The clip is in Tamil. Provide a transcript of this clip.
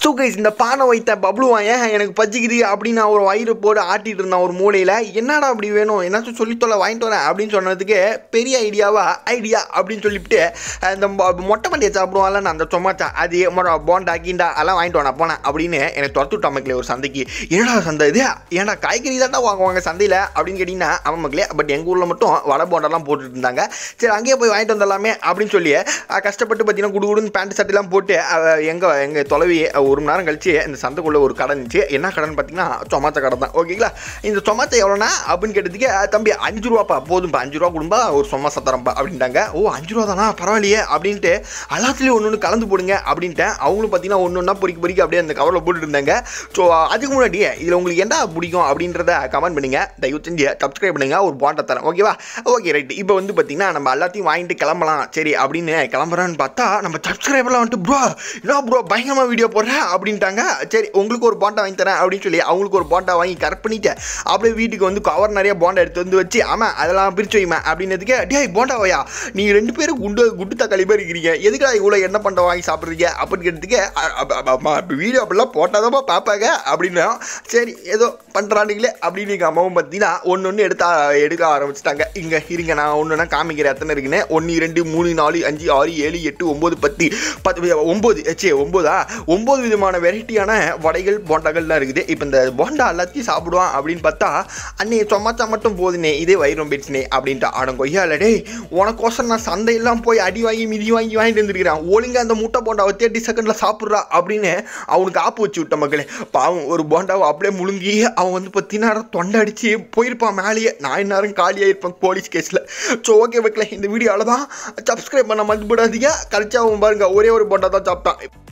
ஸோ கைஸ் இந்த பானை வைத்த பப்ளு வாயன் எனக்கு பச்சிக்குது அப்படின்னு நான் ஒரு வயிறு போட்டு ஆட்டிட்டு இருந்தான் ஒரு மூலையில் என்னடா அப்படி வேணும் என்னாச்சும் சொல்லித்தொலை வாங்கிட்டு வரேன் அப்படின்னு சொன்னதுக்கு பெரிய ஐடியாவா ஐடியா அப்படின்னு சொல்லிவிட்டு அஹ், இந்த மொ- மொட்டை மண்டியை சாப்பிடுவான்ல நான் அந்த சொமாச்சா அது மொ- போண்டா கீண்டா எல்லாம் வாங்கிட்டு வரேன் போனேன் அப்படின்னு எனக்கு துரத்து விட்டா மக்களே ஒரு சந்தைக்கு என்னடா சந்தை இது ஏன்டா காய்கறி தான்டா வாங்குவாங்க சந்தையில் அப்படின்னு கேட்டிங்கன்னா அவன் மக்களே பட் எங்கள் ஊரில் மட்டும் வடை போண்டாலாம் போட்டுட்டு இருந்தாங்க சரி அங்கேயே போய் வாங்கிட்டு வந்துடலாமே அப்படின்னு சொல்லி அஹ், கஷ்டப்பட்டு பார்த்தீங்கன்னா குடு குடுன்னு பேண்ட் சட்டெல்லாம் போட்டு எங்கள் எங்கள் தொலைவி அஹ், ஒரு மணி நேரம் கழிச்சு இந்த சந்தைக்குள்ளே ஒரு கடை இருந்துச்சு என்ன கடைன்னு பார்த்தீங்கன்னா சொமாத்த கடை தான் ஓகேங்களா இந்த சொமாத்த எவ்வளோனா அப்படின்னு கேட்டதுக்கு "அஹ், தம்பி அஞ்சு ரூபாப்பா போதும்பா அஞ்சு ரூபா கொடும்பா ஒரு சொமாசா தரம்பா அப்படின்ட்டாங்க ஓ அஞ்சு ரூபா தானா பரவாயில்லையே அப்படின்ட்டு எல்லாத்துலேயும் ஒன்று ஒன்று கலந்து போடுங்க அப்படின்ட்டேன் அவங்களும் பார்த்தீங்கன்னா ஒன்று ஒன்றா பொறிக்க பொறிக்க அப்படியே அந்த கவரில் போட்டுட்டு இருந்தாங்க ஸோ அதுக்கு முன்னாடி இதில் உங்களுக்கு என்ன பிடிக்கும் அப்படின்றத கமெண்ட் பண்ணுங்க தயவு செஞ்சு சப்ஸ்கிரைப் பண்ணுங்க ஒரு பாட்டை தரேன் ஓகேவா ஓகே ரைட் இப்போ வந்து பார்த்தீங்கன்னா நம்ம எல்லாத்தையும் வாங்கிட்டு கிளம்பலாம் சரி அப்படின்னு கிளம்புறான்னு பார்த்தா நம்ம சப்ஸ்கிரைபர்லாம் வந்துட்டு ப்ரோ என்ன ப்ரோ பயங்கரமாக வீடியோ போடுறேன் அப்படின்ட்டாங்க சரி உங்களுக்கு ஒரு பாண்டா வாங்கி தரேன் அப்படின்னு சொல்லி அவங்களுக்கு ஒரு பாண்டா வாங்கி கரெக்ட் பண்ணிட்டு அப்படியே வீட்டுக்கு வந்து கவர் நிறைய போண்டா எடுத்து வந்து வச்சு ஆமாம் அதெல்லாம் பிரிச்சு வைமா அப்படின்னதுக்கு டேய் போண்டாவையா நீ ரெண்டு பேரும் குண்டு குண்டு தக்காளி மாதிரி இருக்கிறீங்க எதுக்குடா இவ்வளோ என்ன பண்ண வாங்கி சாப்பிட்றீங்க அப்படின்னு கேட்டதுக்கு வீடியோ அப்படிலாம் போட்டாதான் பார்ப்பாங்க அப்படின்னா சரி ஏதோ பண்ணுறானுங்களே அப்படின்னு எங்கள் அம்மாவும் பார்த்தீங்கன்னா ஒன்று ஒன்று எடுத்து எடுக்க ஆரம்பிச்சிட்டாங்க இங்கே இருங்க நான் ஒன்று ஒன்றா காமிக்கிறேன் எத்தனை இருக்குன்னு ஒன்று ரெண்டு மூணு நாலு அஞ்சு ஆறு ஏழு எட்டு ஒம்பது பத்து பத்து ஒம்பது சே ஒம்பதா ஒம்பது விதமான வெரைட்டியான வடைகள் போண்டாக்கள்லாம் இருக்குது இப்போ இந்த போண்டா எல்லாத்தையும் சாப்பிடுவான் அப்படின்னு பார்த்தா அன்னைய சொமாச்சா மட்டும் போதுனே இதே வயிறும் போயிடுச்சுனே அப்படின்ட்டு ஆடம் கொய்யால டேய் உனக்கோசரம் நான் சந்தையெல்லாம் போய் அடி வாங்கி மிதி வாங்கி வாங்கிட்டு வந்துருக்கிறேன் ஒழுங்கா அந்த முட்டை போண்டாவை தேர்ட்டி செகண்டில் சாப்பிட்றா அப்படின்னு அவனுக்கு ஆப்பு வச்சு விட்ட மக்களே பாவம் ஒரு போண்டாவை அப்படியே முழுங்கி அவன் வந்து பார்த்தீங்கன்னா தொண்டை அடிச்சு போயிருப்பான் மேலேயே நான் இந்நேரம் காலியாக இருப்பேன் போலீஸ் கேஸில் ஸோ ஓகே மக்களே இந்த வீடியோ அவ்வளோதான் சப்ஸ்கிரைப் பண்ண மறந்துவிடாதீங்க கழிச்சாவும் பாருங்க ஒரே ஒரு போண்டா தான் சாப்பிட்டான்